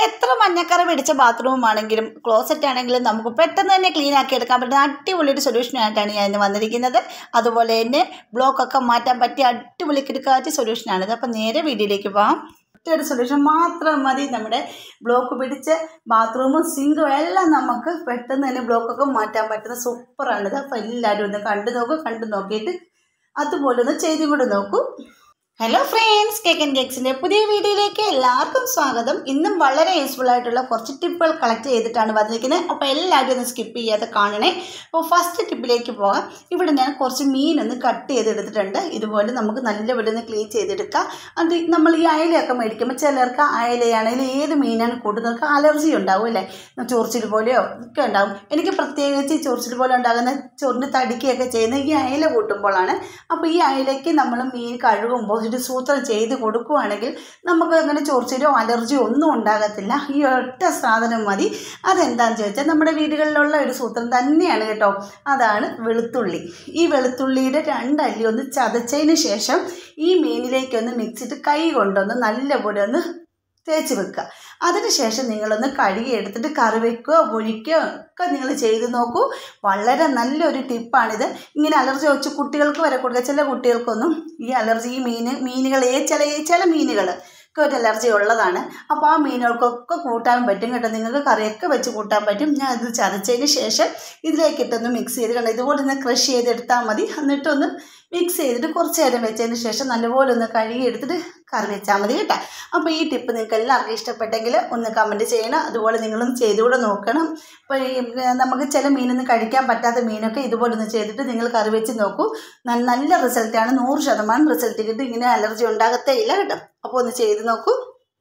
എത്ര മഞ്ഞക്കറ പിടിച്ച ബാത്റൂം ആണെങ്കിലും ക്ലോസറ്റ് ആണെങ്കിലും നമുക്ക് പെട്ടെന്ന് തന്നെ ക്ലീൻ ആക്കി എടുക്കാൻ പറ്റുന്ന അടിപൊളി ഒരു സൊല്യൂഷനായിട്ടാണ് ഞാൻ ഇന്ന് വന്നിരിക്കുന്നത് അതുപോലെ തന്നെ ബ്ലോക്കൊക്കെ മാറ്റാൻ പറ്റിയ അടിപൊളി കിടക്കാച്ച സൊല്യൂഷനാണിത് അപ്പം നേരെ വീഡിയോയിലേക്ക് പോകാം ഒരു സൊല്യൂഷൻ മാത്രം മതി നമ്മുടെ ബ്ലോക്ക് പിടിച്ച് ബാത്റൂമും സിങ്കും എല്ലാം നമുക്ക് പെട്ടെന്ന് തന്നെ ബ്ലോക്കൊക്കെ മാറ്റാൻ പറ്റുന്ന സൂപ്പറാണിത് അപ്പോൾ എല്ലാവരും ഒന്ന് കണ്ടു നോക്കൂ കണ്ടു നോക്കിയിട്ട് അതുപോലെ ഒന്ന് ചെയ്തും കൂടെ നോക്കൂ ഹലോ ഫ്രണ്ട്സ് കേക്ക് ആൻഡ് കേക്സിൻ്റെ പുതിയ വീഡിയോയിലേക്ക് എല്ലാവർക്കും സ്വാഗതം ഇന്നും വളരെ യൂസ്ഫുൾ ആയിട്ടുള്ള കുറച്ച് ടിപ്പുകൾ കളക്ട് ചെയ്തിട്ടാണ് വന്നിരിക്കുന്നത് അപ്പോൾ എല്ലാവരും ഒന്ന് സ്കിപ്പ് ചെയ്യാതെ കാണണേ അപ്പോൾ ഫസ്റ്റ് ടിപ്പിലേക്ക് പോകാം ഇവിടെ ഞാൻ കുറച്ച് മീനൊന്ന് കട്ട് ചെയ്തെടുത്തിട്ടുണ്ട് ഇതുപോലെ നമുക്ക് നല്ലപോലെ ഒന്ന് ക്ലീൻ ചെയ്തെടുക്കാം അത് നമ്മൾ ഈ അയലയൊക്കെ മേടിക്കുമ്പോൾ ചിലർക്ക് അയലയാണെങ്കിൽ ഏത് മീനാണ് കൂടുതൽക്ക് അലർജി ഉണ്ടാവും അല്ലേ ചൊറിച്ചിൽ പോലെയോ ഒക്കെ ഉണ്ടാവും എനിക്ക് പ്രത്യേകിച്ച് ഈ ചൊറിച്ചിൽ പോലെ ഉണ്ടാകുന്ന ചൊറിന് തടിക്കുകയൊക്കെ ചെയ്യുന്ന ഈ അയല കൂട്ടുമ്പോഴാണ് അപ്പോൾ ഈ അയലയ്ക്ക് നമ്മൾ മീൻ കഴുകുമ്പോൾ ഒരു സൂത്രം ചെയ്ത് കൊടുക്കുകയാണെങ്കിൽ നമുക്ക് അങ്ങനെ ചൊറിച്ചിലോ അലർജിയോ ഒന്നും ഉണ്ടാകത്തില്ല ഈ ഒറ്റ സാധനം മതി അതെന്താണെന്ന് ചോദിച്ചാൽ നമ്മുടെ വീടുകളിലുള്ള ഒരു സൂത്രം തന്നെയാണ് കേട്ടോ അതാണ് വെളുത്തുള്ളി ഈ വെളുത്തുള്ളിയുടെ രണ്ടല്ലി ഒന്ന് ചതച്ചതിന് ശേഷം ഈ മീനിലേക്കൊന്ന് മിക്സിട്ട് കൈ കൊണ്ടൊന്ന് നല്ലപോലെ ഒന്ന് തേച്ച് വെക്കുക അതിനുശേഷം നിങ്ങളൊന്ന് കഴുകി എടുത്തിട്ട് കറി വെക്കുകയോ പൊഴിക്കുകയോ ഒക്കെ നിങ്ങൾ ചെയ്ത് നോക്കൂ വളരെ നല്ലൊരു ടിപ്പാണിത് ഇങ്ങനെ അലർജി വെച്ച് കുട്ടികൾക്ക് വരെ കൊടുക്കുക ചില കുട്ടികൾക്കൊന്നും ഈ അലർജി ഈ മീൻ മീനുകൾ ചില ചില മീനുകൾ ഒക്കെ ഒരു അലർജി ഉള്ളതാണ് അപ്പോൾ ആ മീനുകൾക്കൊക്കെ കൂട്ടാൻ പറ്റും കേട്ടോ നിങ്ങൾക്ക് കറിയൊക്കെ വെച്ച് കൂട്ടാൻ പറ്റും ഞാൻ ഇത് ചതച്ചതിന് ശേഷം ഇതിലേക്കിട്ടൊന്ന് മിക്സ് ചെയ്ത് കണ്ടോ ഇതുപോലെ ഒന്ന് ക്രഷ് ചെയ്തെടുത്താൽ മതി എന്നിട്ടൊന്ന് മിക്സ് ചെയ്തിട്ട് കുറച്ച് നേരം വെച്ചതിന് ശേഷം നല്ലപോലെ ഒന്ന് കഴുകി എടുത്തിട്ട് കറി വെച്ചാൽ മതി കേട്ടോ അപ്പോൾ ഈ ടിപ്പ് നിങ്ങൾക്ക് എല്ലാവർക്കും ഇഷ്ടപ്പെട്ടെങ്കിൽ ഒന്ന് കമൻറ്റ് ചെയ്യണം അതുപോലെ നിങ്ങളൊന്ന് ചെയ്തുകൂടെ നോക്കണം അപ്പോൾ ഈ നമുക്ക് ചില മീനൊന്നും കഴിക്കാൻ പറ്റാത്ത മീനൊക്കെ ഇതുപോലെ ഒന്ന് ചെയ്തിട്ട് നിങ്ങൾ കറി വെച്ച് നോക്കൂ ന- നല്ല റിസൾട്ടാണ് നൂറ് ശതമാനം റിസൾട്ട് കിട്ടും ഇങ്ങനെ അലർജി ഉണ്ടാകത്തേ ഇല്ല കേട്ടോ അപ്പോൾ ഒന്ന് ചെയ്ത് നോക്കൂ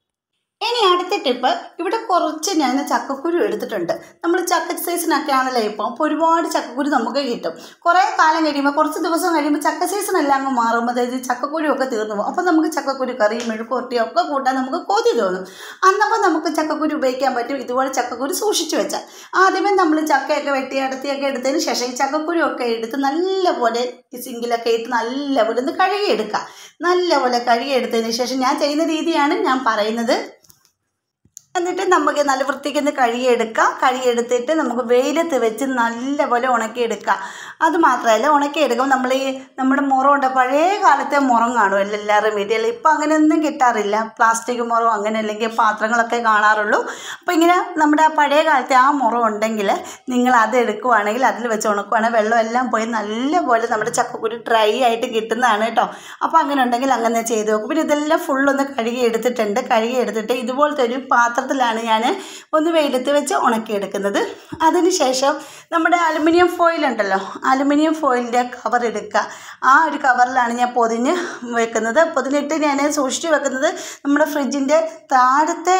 ഇനി അടുത്ത ടിപ്പ് ഇവിടെ കുറച്ച് ഞാൻ ചക്കക്കുരു എടുത്തിട്ടുണ്ട് നമ്മൾ ചക്ക സീസണൊക്കെ ആണല്ലോ ഇപ്പോൾ അപ്പോൾ ഒരുപാട് ചക്കക്കുരു നമുക്ക് കിട്ടും കുറേ കാലം കഴിയുമ്പോൾ കുറച്ച് ദിവസം കഴിയുമ്പോൾ ചക്ക സീസൺ എല്ലാം അങ്ങ് മാറുമ്പോൾ അതായത് ചക്കക്കുരു ഒക്കെ തീർന്നു പോകും അപ്പോൾ നമുക്ക് ചക്കക്കുരു കറിയും മെഴുക്കുവരട്ടിയും ഒക്കെ കൂട്ടാൻ നമുക്ക് കൊതി തോന്നും അന്നപ്പോൾ നമുക്ക് ചക്കക്കുരു ഉപയോഗിക്കാൻ പറ്റും ഇതുപോലെ ചക്കക്കുരു സൂക്ഷിച്ചു വെച്ചാൽ ആദ്യമേ നമ്മൾ ചക്കയൊക്കെ വെട്ടി അടത്തിയൊക്കെ എടുത്തതിന് ശേഷം ഈ ചക്കക്കുരു ഒക്കെ എടുത്ത് നല്ലപോലെ ഈ സിങ്കിലൊക്കെ ഇട്ട് നല്ലപോലെ ഒന്ന് കഴുകിയെടുക്കുക നല്ലപോലെ കഴുകിയെടുത്തതിന് ശേഷം ഞാൻ ചെയ്യുന്ന രീതിയാണ് ഞാൻ പറയുന്നത് എന്നിട്ട് നമുക്ക് നല്ല വൃത്തിക്ക് ഒന്ന് കഴുകിയെടുക്കാം കഴുകിയെടുത്തിട്ട് നമുക്ക് വെയിലത്ത് വെച്ച് നല്ലപോലെ ഉണക്കിയെടുക്കാം അത് മാത്രമല്ല ഉണക്കിയെടുക്കുമ്പോൾ നമ്മൾ ഈ നമ്മുടെ മുറമുണ്ട് പഴയ കാലത്തെ മുറം കാണുമല്ലോ എല്ലാവരും വീട്ടിൽ ഇപ്പം അങ്ങനെയൊന്നും കിട്ടാറില്ല പ്ലാസ്റ്റിക് മുറം അങ്ങനെ അല്ലെങ്കിൽ പാത്രങ്ങളൊക്കെ കാണാറുള്ളൂ അപ്പോൾ ഇങ്ങനെ നമ്മുടെ ആ പഴയ കാലത്തെ ആ മുറം ഉണ്ടെങ്കിൽ നിങ്ങൾ അത് എടുക്കുവാണെങ്കിൽ അതിൽ വെച്ച് ഉണക്കുവാണെങ്കിൽ വെള്ളം എല്ലാം പോയി നല്ലപോലെ നമ്മുടെ ചക്കക്കുരു ഡ്രൈ ആയിട്ട് കിട്ടുന്നതാണ് കേട്ടോ അപ്പോൾ അങ്ങനെ ഉണ്ടെങ്കിൽ അങ്ങനെ ചെയ്ത് നോക്കും പിന്നെ ഇതെല്ലാം ഫുള്ളൊന്ന് കഴുകി എടുത്തിട്ടുണ്ട് കഴുകി എടുത്തിട്ട് ഇതുപോലത്തെ ഒരു പാത്രത്തിലാണ് ഞാൻ ഒന്ന് വെയിലത്ത് വെച്ച് ഉണക്കിയെടുക്കുന്നത് അതിനുശേഷം നമ്മുടെ അലുമിനിയം ഫോയിൽ ഉണ്ടല്ലോ അലുമിനിയം ഫോയിലിൻ്റെ കവർ എടുക്കുക ആ ഒരു കവറിലാണ് ഞാൻ പൊതിഞ്ഞ് വെക്കുന്നത് പൊതിഞ്ഞിട്ട് ഞാൻ സൂക്ഷിച്ച് വെക്കുന്നത് നമ്മുടെ ഫ്രിഡ്ജിൻ്റെ താഴത്തെ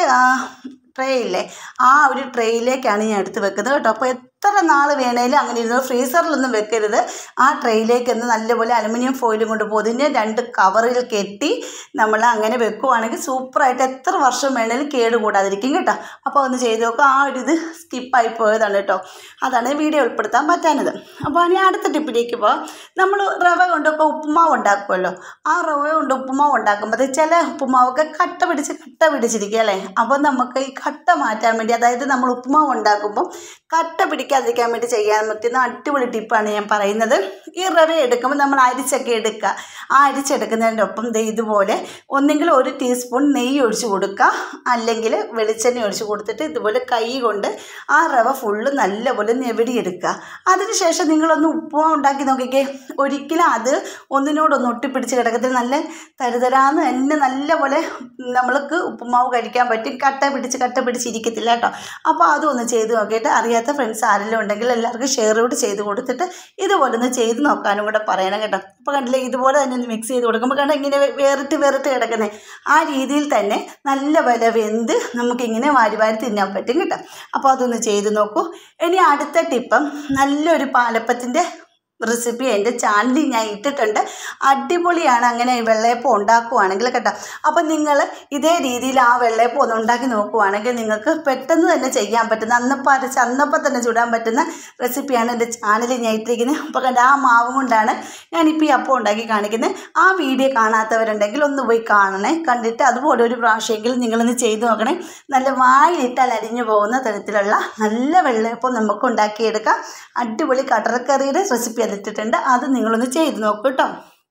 ട്രേ ഇല്ലേ ആ ഒരു ട്രേയിലേക്കാണ് ഞാൻ എടുത്ത് വെക്കുന്നത് കേട്ടോ അപ്പോൾ എത്ര നാൾ വേണേലും അങ്ങനെ ഇരുന്ന് ഫ്രീസറിലൊന്നും വെക്കരുത് ആ ട്രേയിലേക്ക് ഒന്ന് നല്ലപോലെ അലുമിനിയം ഫോയിലും കൊണ്ട് പൊതിഞ്ഞ് രണ്ട് കവറിൽ കെട്ടി നമ്മൾ അങ്ങനെ വെക്കുവാണെങ്കിൽ സൂപ്പറായിട്ട് എത്ര വർഷം വേണേലും കേടുകൂടാതിരിക്കും കേട്ടോ അപ്പോൾ ഒന്ന് ചെയ്ത് നോക്കുക ആ ഒരു ഇത് സ്കിപ്പായി പോയതാണ് കേട്ടോ അതാണ് വീഡിയോ ഉൾപ്പെടുത്താൻ പറ്റാനത് അപ്പോൾ ഇനി അടുത്ത ടിപ്പിലേക്ക് പോകാം നമ്മൾ റവ കൊണ്ടൊക്കെ ഉപ്പുമാവ് ഉണ്ടാക്കുമല്ലോ ആ റവ കൊണ്ട് ഉപ്പുമാവ് ഉണ്ടാക്കുമ്പോൾ ചില ഉപ്പുമാവൊക്കെ കട്ട പിടിച്ച് കട്ട പിടിച്ചിരിക്കുക അല്ലേ അപ്പോൾ നമുക്ക് ഈ കട്ട മാറ്റാൻ വേണ്ടി അതായത് നമ്മൾ ഉപ്പുമാവ് ഉണ്ടാക്കുമ്പോൾ കട്ട പിടിക്കാതിരിക്കാൻ വേണ്ടി ചെയ്യാൻ പറ്റുന്ന അടിപൊളി ടിപ്പാണ് ഞാൻ പറയുന്നത് ഈ റവ എടുക്കുമ്പോൾ നമ്മൾ അരിച്ചൊക്കെ എടുക്കുക ആ അരിച്ചെടുക്കുന്നതിൻ്റെ ഒപ്പം ദേ ഇതുപോലെ ഒന്നെങ്കിൽ ഒരു ടീസ്പൂൺ നെയ്യ് ഒഴിച്ച് കൊടുക്കുക അല്ലെങ്കിൽ വെളിച്ചെണ്ണ ഒഴിച്ച് കൊടുത്തിട്ട് ഇതുപോലെ കൈ കൊണ്ട് ആ റവ ഫുള്ള് നല്ലപോലെ ഞെവിടിയെടുക്കുക അതിനുശേഷം നിങ്ങളൊന്ന് ഉപ്പുമാവ് ഉണ്ടാക്കി നോക്കിക്കേ ഒരിക്കലും അത് ഒന്നിനോടൊന്ന് ഒട്ടിപ്പിടിച്ച് കിടക്കത്തിൽ നല്ല തരുതരാന്ന് തന്നെ നല്ലപോലെ നമ്മൾക്ക് ഉപ്പുമാവ് കഴിക്കാൻ പറ്റും കട്ട പിടിച്ച് കട്ട പിടിച്ചിരിക്കത്തില്ല കേട്ടോ അപ്പോൾ അതും ഒന്ന് ചെയ്ത് നോക്കിയിട്ട് അറിയാത്ത ഫ്രണ്ട്സ് ആരെങ്കിലും ഉണ്ടെങ്കിൽ എല്ലാവർക്കും ഷെയർ കൂടി ചെയ്ത് കൊടുത്തിട്ട് ഇതുപോലെ ഒന്ന് ചെയ്ത് നോക്കാനും കൂടെ പറയണം കേട്ടോ അപ്പോൾ കണ്ടില്ലേ ഇതുപോലെ തന്നെ ഒന്ന് മിക്സ് ചെയ്ത് കൊടുക്കുമ്പോൾ കണ്ട ഇങ്ങനെ വേറിട്ട് വേറിട്ട് കിടക്കുന്നത് ആ രീതിയിൽ തന്നെ നല്ല വില വെന്ത് നമുക്കിങ്ങനെ വാരി വാരി തിന്നാൻ പറ്റും കേട്ടോ അപ്പോൾ അതൊന്ന് ചെയ്ത് നോക്കൂ ഇനി അടുത്ത ടിപ്പം നല്ലൊരു പാലപ്പത്തിൻ്റെ റെസിപ്പി എൻ്റെ ചാനലിൽ ഞാൻ ഇട്ടിട്ടുണ്ട് അടിപൊളിയാണ് അങ്ങനെ വെള്ളയപ്പം ഉണ്ടാക്കുവാണെങ്കിൽ കേട്ടോ അപ്പം നിങ്ങൾ ഇതേ രീതിയിൽ ആ വെള്ളയപ്പം ഒന്ന് ഉണ്ടാക്കി നോക്കുവാണെങ്കിൽ നിങ്ങൾക്ക് പെട്ടെന്ന് തന്നെ ചെയ്യാൻ പറ്റുന്ന അന്നപ്പം അരച്ച് അന്നപ്പം തന്നെ ചുടാൻ പറ്റുന്ന റെസിപ്പിയാണ് എൻ്റെ ചാനലിൽ ഞാൻ ഇട്ടിരിക്കുന്നത് അപ്പോൾ കണ്ട ആ മാവ് കൊണ്ടാണ് ഞാനിപ്പോൾ ഈ അപ്പം ഉണ്ടാക്കി കാണിക്കുന്നത് ആ വീഡിയോ കാണാത്തവരുണ്ടെങ്കിൽ ഒന്ന് പോയി കാണണേ കണ്ടിട്ട് അതുപോലെ ഒരു പ്രാവശ്യമെങ്കിലും നിങ്ങളൊന്ന് ചെയ്ത് നോക്കണേ നല്ല വായിലിട്ടാൽ അരിഞ്ഞു പോകുന്ന തരത്തിലുള്ള നല്ല വെള്ളയപ്പം നമുക്ക് ഉണ്ടാക്കിയെടുക്കാം അടിപൊളി കടറക്കറിയുടെ റെസിപ്പി അതിട്ടിട്ടുണ്ട് അത് നിങ്ങളൊന്ന് ചെയ്ത് നോക്കൂ കേട്ടോ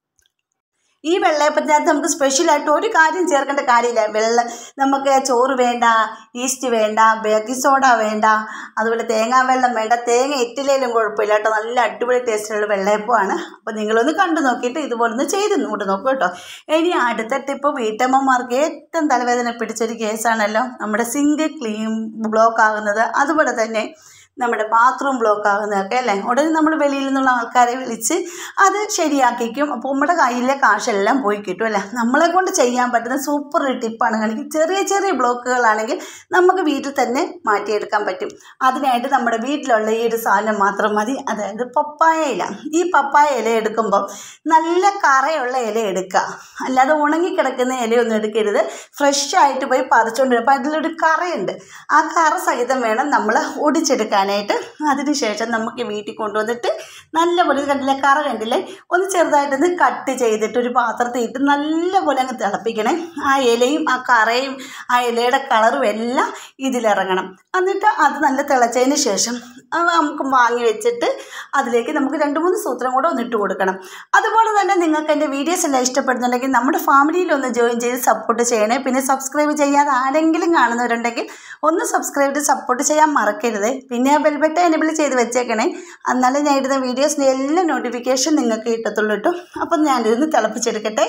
ഈ വെള്ളയപ്പത്തിനകത്ത് നമുക്ക് സ്പെഷ്യലായിട്ട് ഒരു കാര്യം ചേർക്കേണ്ട കാര്യമില്ല വെള്ള നമുക്ക് ചോറ് വേണ്ട ഈസ്റ്റ് വേണ്ട ബേക്കിംഗ് സോഡ വേണ്ട അതുപോലെ തേങ്ങാ വെള്ളം വേണ്ട തേങ്ങ ഇറ്റിലേലും കുഴപ്പമില്ല കേട്ടോ നല്ല അടിപൊളി ടേസ്റ്റുള്ള വെള്ളയപ്പമാണ് അപ്പോൾ നിങ്ങളൊന്ന് കണ്ടു നോക്കിയിട്ട് ഇതുപോലെ ഒന്ന് ചെയ്ത് നോട്ട് നോക്കൂ കേട്ടോ ഇനി അടുത്ത ടിപ്പ് വീട്ടമ്മമാർക്ക് ഏറ്റവും തലവേദന പിടിച്ചൊരു കേസാണല്ലോ നമ്മുടെ സിങ്ക് ക്ലീൻ ബ്ലോക്ക് ആകുന്നത് അതുപോലെ തന്നെ നമ്മുടെ ബാത്റൂം ബ്ലോക്ക് ആകുന്നതൊക്കെ അല്ലേ ഉടനെ നമ്മൾ വെളിയിൽ നിന്നുള്ള ആൾക്കാരെ വിളിച്ച് അത് ശരിയാക്കിക്കും അപ്പോൾ നമ്മുടെ കയ്യിലെ കാശെല്ലാം പോയി കിട്ടും അല്ലേ നമ്മളെ കൊണ്ട് ചെയ്യാൻ പറ്റുന്ന സൂപ്പർ ഒരു ടിപ്പാണ് കാണിക്കും ചെറിയ ചെറിയ ബ്ലോക്കുകളാണെങ്കിൽ നമുക്ക് വീട്ടിൽ തന്നെ മാറ്റിയെടുക്കാൻ പറ്റും അതിനായിട്ട് നമ്മുടെ വീട്ടിലുള്ള ഈ ഒരു സാധനം മാത്രം മതി അതായത് പപ്പായ ഇല ഈ പപ്പായ ഇല എടുക്കുമ്പോൾ നല്ല കറയുള്ള ഇല എടുക്കുക അല്ലാതെ ഉണങ്ങിക്കിടക്കുന്ന ഇലയൊന്നും എടുക്കരുത് ഫ്രഷ് ആയിട്ട് പോയി പറിച്ചുകൊണ്ട് വരും അപ്പോൾ അതിലൊരു കറയുണ്ട് ആ കറ സഹിതം വേണം നമ്മൾ ഒടിച്ചെടുക്കാനായിട്ട് അതിനുശേഷം നമുക്ക് വീട്ടിൽ കൊണ്ടുവന്നിട്ട് നല്ലപോലെ ഇത് കണ്ടില്ലേ കറ കണ്ടില്ലേ ഒന്ന് ചെറുതായിട്ടൊന്ന് കട്ട് ചെയ്തിട്ട് ഒരു പാത്രത്തിൽ ഇട്ട് നല്ലപോലെ അങ്ങ് തിളപ്പിക്കണേ ആ ഇലയും ആ കറയും ആ ഇലയുടെ കളറും എല്ലാം ഇതിലിറങ്ങണം എന്നിട്ട് അത് നല്ല തിളച്ചതിന് ശേഷം അത് നമുക്ക് വാങ്ങി വെച്ചിട്ട് അതിലേക്ക് നമുക്ക് രണ്ട് മൂന്ന് സൂത്രം കൂടെ ഒന്ന് ഇട്ട് കൊടുക്കണം അതുപോലെ തന്നെ നിങ്ങൾക്ക് എൻ്റെ വീഡിയോസ് എല്ലാം ഇഷ്ടപ്പെടുന്നുണ്ടെങ്കിൽ നമ്മുടെ ഫാമിലിയിൽ ഒന്ന് ജോയിൻ ചെയ്ത് സപ്പോർട്ട് ചെയ്യണേ പിന്നെ സബ്സ്ക്രൈബ് ചെയ്യാതെ ആരെങ്കിലും കാണുന്നവരുണ്ടെങ്കിൽ ഒന്ന് സബ്സ്ക്രൈബ് ചെയ്ത് സപ്പോർട്ട് ചെയ്യാൻ മറക്കരുത് പിന്നെ ബെൽ ബട്ടൺ എനേബിൾ ചെയ്ത് വെച്ചേക്കണേ എന്നാലേ ഞാൻ ഇടുന്ന വീഡിയോസിൻ്റെ എല്ലാ നോട്ടിഫിക്കേഷൻ നിങ്ങൾക്ക് കിട്ടത്തുള്ളൂ കേട്ടോ അപ്പം ഞാനിതൊന്ന് തിളപ്പിച്ചെടുക്കട്ടെ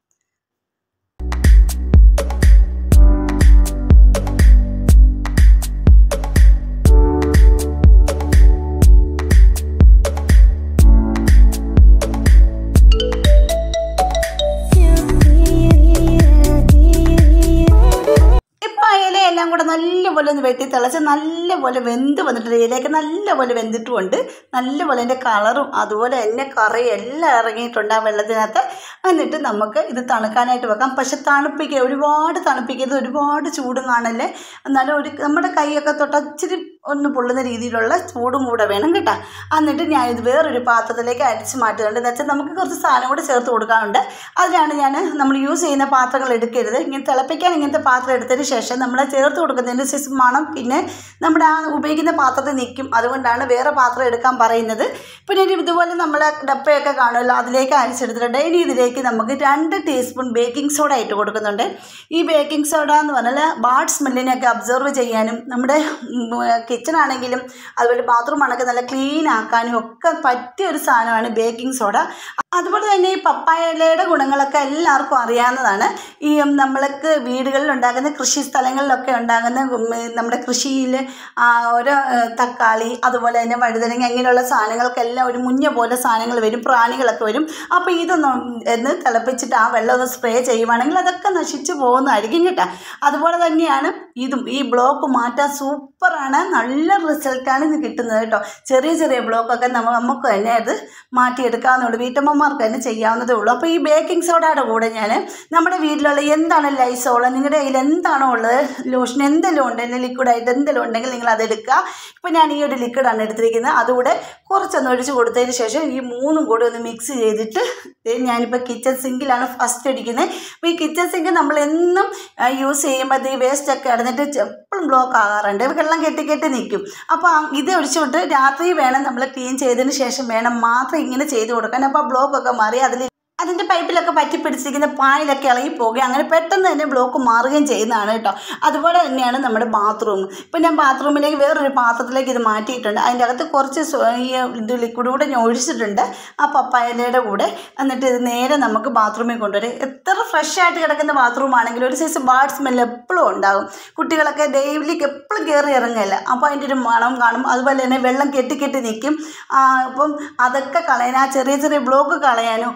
ഇപ്പോൾ ആ ഇലയെല്ലാം കൂടെ നല്ലപോലെ ഒന്ന് വെട്ടി തിളച്ച് നല്ലപോലെ വെന്ത് വന്നിട്ടുണ്ട് ഇലയൊക്കെ നല്ലപോലെ വെന്തിട്ടുമുണ്ട് നല്ലപോലെ അതിൻ്റെ കളറും അതുപോലെ തന്നെ കറിയും എല്ലാം ഇറങ്ങിയിട്ടുണ്ട് ആ വെള്ളത്തിനകത്ത് എന്നിട്ട് നമുക്ക് ഇത് തണുക്കാനായിട്ട് വെക്കാം പക്ഷെ തണുപ്പിക്കുക ഒരുപാട് തണുപ്പിക്കരുത് ഒരുപാട് ചൂടും കാണല്ലേ എന്നാലും ഒരു നമ്മുടെ കൈയൊക്കെ തൊട്ട് ഇച്ചിരി ഒന്ന് പൊള്ളുന്ന രീതിയിലുള്ള ചൂടും കൂടെ വേണം കേട്ടോ എന്നിട്ട് ഞാനിത് വേറൊരു പാത്രത്തിലേക്ക് അരിച്ച് മാറ്റുന്നുണ്ട് എന്ന് വെച്ചാൽ നമുക്ക് കുറച്ച് സാധനം കൂടെ ചേർത്ത് കൊടുക്കാറുണ്ട് അതിനാണ് ഞാൻ നമ്മൾ യൂസ് ചെയ്യുന്ന പാത്രങ്ങൾ എടുക്കരുത് ഇങ്ങനെ തിളപ്പിക്കാൻ ഇങ്ങനത്തെ പാത്രം എടുത്തതിന് ശേഷം നമ്മൾ ചേർത്ത് കൊടുക്കുന്നതിൻ്റെ ശേഷം മണം പിന്നെ നമ്മുടെ ആ ഉപയോഗിക്കുന്ന പാത്രത്തിൽ നിൽക്കും അതുകൊണ്ടാണ് വേറെ പാത്രം എടുക്കാൻ പറയുന്നത് പിന്നെ ഒരു ഇതുപോലെ നമ്മൾ ഡപ്പയൊക്കെ കാണുമല്ലോ അതിലേക്ക് അരിച്ചെടുത്തിട്ടുണ്ട് ഇനി ഇതിലേക്ക് നമുക്ക് രണ്ട് ടീസ്പൂൺ ബേക്കിംഗ് സോഡ ഇട്ട് കൊടുക്കുന്നുണ്ട് ഈ ബേക്കിംഗ് സോഡ എന്ന് പറഞ്ഞാൽ ബാഡ് സ്മെല്ലിനെയൊക്കെ അബ്സർവ് ചെയ്യാനും നമ്മുടെ കിച്ചൺ ആണെങ്കിലും അതുപോലെ ബാത്റൂം ആണെങ്കിൽ നല്ല ക്ലീൻ ആക്കാനും ഒക്കെ പറ്റിയ ഒരു സാധനമാണ് ബേക്കിംഗ് സോഡ അതുപോലെ തന്നെ ഈ പപ്പായയുടെ ഗുണങ്ങളൊക്കെ എല്ലാവർക്കും അറിയാവുന്നതാണ് ഈ നമ്മൾക്ക് വീടുകളിൽ ഉണ്ടാകുന്ന കൃഷി സ്ഥലങ്ങളിലൊക്കെ ഉണ്ടാകുന്ന ഉം, നമ്മുടെ കൃഷിയിൽ ഓരോ ഏഹ്, തക്കാളി അതുപോലെ തന്നെ വഴുതനങ്ങ ഇങ്ങനെയുള്ള സാധനങ്ങൾക്കെല്ലാം ഒരു മുഞ്ഞ പോലെ സാധനങ്ങൾ വരും പ്രാണികളൊക്കെ വരും അപ്പോൾ ഇതൊന്ന് എന്ന് തിളപ്പിച്ചിട്ട് ആ വെള്ളം ഒന്ന് സ്പ്രേ ചെയ്യുവാണെങ്കിൽ അതൊക്കെ നശിച്ചു പോകുന്നതായിരിക്കും കേട്ടോ അതുപോലെ തന്നെയാണ് ഇതും ഈ ബ്ലോക്ക് മാറ്റാൻ സൂപ്പറാണ് നല്ല റിസൾട്ടാണ് ഇത് കിട്ടുന്നത് കേട്ടോ ചെറിയ ചെറിയ ബ്ലോക്കൊക്കെ നമ്മൾ നമുക്ക് തന്നെ അത് മാറ്റിയെടുക്കാവുന്നതുള്ളൂ വീട്ടമ്മമാർക്ക് തന്നെ ചെയ്യാവുന്നതേ ഉള്ളൂ അപ്പോൾ ഈ ബേക്കിംഗ് സോഡയുടെ കൂടെ ഞാൻ നമ്മുടെ വീട്ടിലുള്ള എന്താണ് ലൈസോള് നിങ്ങളുടെ കയ്യിൽ എന്താണോ ഉള്ളത് ലോഷൻ എന്തെങ്കിലും ഉണ്ടെങ്കിൽ ലിക്വിഡായിട്ട് എന്തെങ്കിലും ഉണ്ടെങ്കിൽ നിങ്ങൾ അത് എടുക്കുക ഇപ്പോൾ ഞാൻ ഈ ഒരു ലിക്വിഡാണ് എടുത്തിരിക്കുന്നത് അതുകൂടെ കുറച്ചൊന്ന് ഒഴിച്ച് കൊടുത്തതിന് ശേഷം ഈ മൂന്നും കൂടി ഒന്ന് മിക്സ് ചെയ്തിട്ട് ദേ ഞാനിപ്പോൾ കിച്ചൺ സിങ്കിലാണ് ഫസ്റ്റ് അടിക്കുന്നത് അപ്പോൾ ഈ കിച്ചൺ സിങ്ക് നമ്മൾ എന്നും യൂസ് ചെയ്യുമ്പോൾ ഈ വേസ്റ്റ് ഒക്കെ അടഞ്ഞിട്ട് എപ്പോഴും ബ്ലോക്ക് ആകാറുണ്ട് വെള്ളം കെട്ടി കെട്ടി നിൽക്കും അപ്പോൾ ആ- ഇത് ഒഴിച്ചുകൊണ്ട് രാത്രി വേണം നമ്മൾ ക്ലീൻ ചെയ്തതിന് ശേഷം വേണം മാത്രം ഇങ്ങനെ ചെയ്ത് കൊടുക്കാൻ അപ്പോൾ ആ ബ്ലോക്കൊക്കെ മാറി അതിൽ അതിൻ്റെ പൈപ്പിലൊക്കെ പറ്റി പിടിച്ചിരിക്കുന്ന പായലൊക്കെ ഇളകി പോകുകയും അങ്ങനെ പെട്ടെന്ന് തന്നെ ബ്ലോക്ക് മാറുകയും ചെയ്യുന്നതാണ് കേട്ടോ അതുപോലെ തന്നെയാണ് നമ്മുടെ ബാത്റൂം ഇപ്പം ഞാൻ ബാത്റൂമിലേക്ക് വേറൊരു പാത്രത്തിലേക്ക് ഇത് മാറ്റിയിട്ടുണ്ട് അതിൻ്റെ അകത്ത് കുറച്ച് സ്വ- ഈ ഇത് ലിക്വിഡ് കൂടെ ഞാൻ ഒഴിച്ചിട്ടുണ്ട് ആ പപ്പായലയുടെ കൂടെ എന്നിട്ട് ഇത് നേരെ നമുക്ക് ബാത്റൂമിൽ കൊണ്ടുവരും എത്ര ഫ്രഷ് ആയിട്ട് കിടക്കുന്ന ബാത്റൂം ആണെങ്കിലും ഒരു സൈസ് ബാഡ് സ്മെല്ല് എപ്പോഴും ഉണ്ടാകും കുട്ടികളൊക്കെ ഡെയിലിക്ക് എപ്പോഴും കയറി ഇറങ്ങില്ല അപ്പോൾ അതിൻ്റെ ഒരു മണം കാണും അതുപോലെ തന്നെ വെള്ളം കെട്ടി കെട്ടി നിൽക്കും ആ, അപ്പം അതൊക്കെ കളയാൻ ആ ചെറിയ ചെറിയ ബ്ലോക്ക് കളയാനും ഒക്കെ നമുക്ക്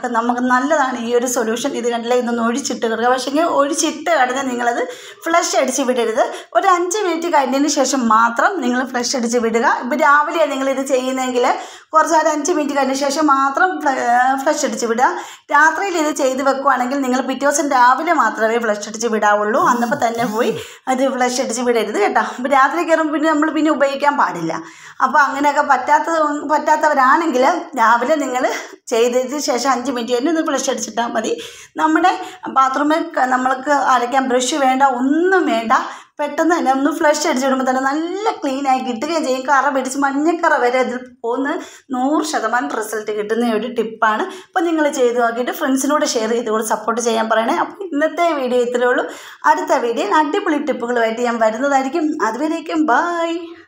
നല്ലതാണ് ഈ ഒരു സൊല്യൂഷൻ ഇത് കണ്ടില്ല ഇതൊന്ന് ഒഴിച്ചിട്ട് കിടക്കുക പക്ഷേ ഒഴിച്ചിട്ട് കഴിഞ്ഞാൽ നിങ്ങളത് ഫ്ലഷ് അടിച്ച് വിടരുത് ഒരു അഞ്ച് മിനിറ്റ് കഴിഞ്ഞതിന് ശേഷം മാത്രം നിങ്ങൾ ഫ്ലഷ് അടിച്ച് വിടുക ഇപ്പോൾ രാവിലെയാണ് നിങ്ങളിത് ചെയ്യുന്നതെങ്കിൽ കുറച്ച് ഒരു അഞ്ച് മിനിറ്റ് കഴിഞ്ഞ ശേഷം മാത്രം ഫ്ലഷ് അടിച്ച് വിടുക രാത്രിയിൽ ഇത് ചെയ്ത് വെക്കുവാണെങ്കിൽ നിങ്ങൾ പിറ്റേ ദിവസം രാവിലെ മാത്രമേ ഫ്ലഷ് അടിച്ച് വിടാവുള്ളൂ അന്നപ്പോൾ തന്നെ പോയി അത് ഫ്ലഷ് അടിച്ച് വിടരുത് കേട്ടോ അപ്പോൾ രാത്രി കയറുമ്പോൾ പിന്നെ നമ്മൾ പിന്നെ ഉപയോഗിക്കാൻ പാടില്ല അപ്പോൾ അങ്ങനെയൊക്കെ പറ്റാത്തത് പറ്റാത്തവരാണെങ്കിൽ രാവിലെ നിങ്ങൾ ചെയ്തതിന് ശേഷം അഞ്ച് മിനിറ്റ് കഴിഞ്ഞ് ഒന്ന് ഫ്ലഷ് അടിച്ചിട്ടാൽ മതി നമ്മുടെ ബാത്റൂമിൽ ക- നമ്മൾക്ക് അരയ്ക്കാൻ ബ്രഷ് വേണ്ട ഒന്നും വേണ്ട പെട്ടെന്ന് തന്നെ ഒന്ന് ഫ്ലഷ് അടിച്ചിടുമ്പോൾ തന്നെ നല്ല ക്ലീനായി കിട്ടുകയും ചെയ്യും കറ പിടിച്ച് മഞ്ഞക്കറ വരെ അതിൽ പോകുന്ന നൂറ് ശതമാനം റിസൾട്ട് കിട്ടുന്ന ഒരു ടിപ്പാണ് അപ്പോൾ നിങ്ങൾ ചെയ്ത് നോക്കിയിട്ട് ഫ്രണ്ട്സിനോട് ഷെയർ ചെയ്ത് കൂടെ സപ്പോർട്ട് ചെയ്യാൻ പറയണേ അപ്പോൾ ഇന്നത്തെ വീഡിയോ ഇത്രയേ ഉള്ളൂ അടുത്ത വീഡിയോയിൽ അടിപൊളി ടിപ്പുകളുമായിട്ട് ഞാൻ വരുന്നതായിരിക്കും അതുവരേക്കും ബായ്